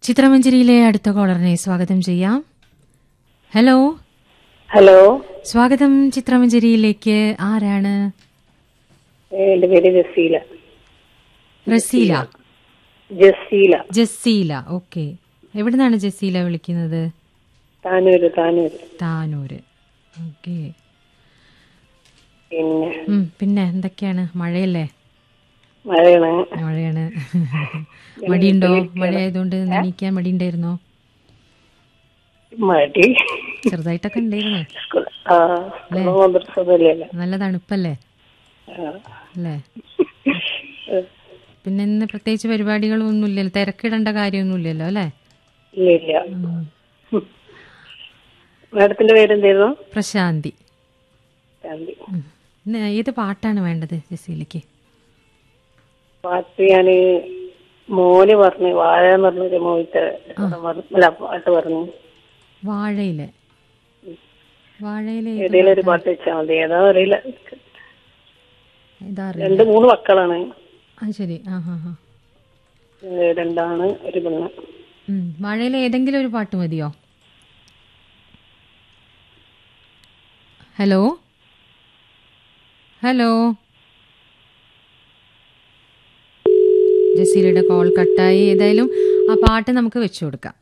ചിത്രമഞ്ചേരിയിലെ അടുത്ത കോളറിനെ സ്വാഗതം ചെയ്യാം ഹലോ ഹലോ സ്വാഗതം ചിത്രമഞ്ചേരിയിലേക്ക് ആരാണ് എന്റെ പേര് ജസീല റസീല ജസീല ജസീല ഓക്കെ എവിടുന്നാണ് ജസീല വിളിക്കുന്നത് താനൂര് താനൂര് താനൂര് ഓക്കെ പിന്നെ പിന്നെ എന്തൊക്കെയാണ് മഴയല്ലേ മഴയാണ് മഴയാണ് മടിയുണ്ടോ മഴ ആയതുകൊണ്ട് എണീക്കാൻ മടിയുണ്ടായിരുന്നോ മടി ചെറുതായിട്ടൊക്കെ ഉണ്ടായിരുന്നു സ്കൂൾ- ആ സ്കൂള് മദ്രസൊന്നുമില്ലല്ലോ നല്ല തണുപ്പല്ലേ ആ. അല്ലേ പിന്നെ ഇന്ന് പ്രത്യേകിച്ച് പരിപാടികളൊന്നും ഇല്ലല്ലോ തിരക്കിടേണ്ട കാര്യമൊന്നുമില്ലല്ലോ അല്ലേ ഇല്ല ഇല്ല മാഡത്തിന്റെ പേരെന്തായിരുന്നു പ്രശാന്തി ശാന്തി ഉം. ഇന്ന് ഏത് പാട്ടാണ് വേണ്ടത് ജസീലയ്ക്ക് പാട്ട് ഞാന് മോന് പറഞ്ഞു വാഴ എന്ന് പറഞ്ഞൊരു മോഹിത്തെ അല്ല പാട്ട് പറഞ്ഞു വാഴയിലെ വാഴയിലെ ഏത് ഏതെങ്കിലും ഒരു പാട്ട് വെച്ചാൽ മതി ഏതാ അറിയില്ല ഇതാ അറിയില്ല രണ്ട് മൂന്ന് മക്കളാണ് ആ ശരി ആ ഹാ ഹാ ഏ, രണ്ടാണ് ഒരു പെണ്ണ് ഉം. വാഴയിലെ ഏതെങ്കിലും ഒരു പാട്ട് മതിയോ ഹലോ ഹലോ ജസീലയുടെ കോൾ കട്ടായി ഏതായാലും ആ പാട്ട് നമുക്ക് വെച്ചു കൊടുക്കാം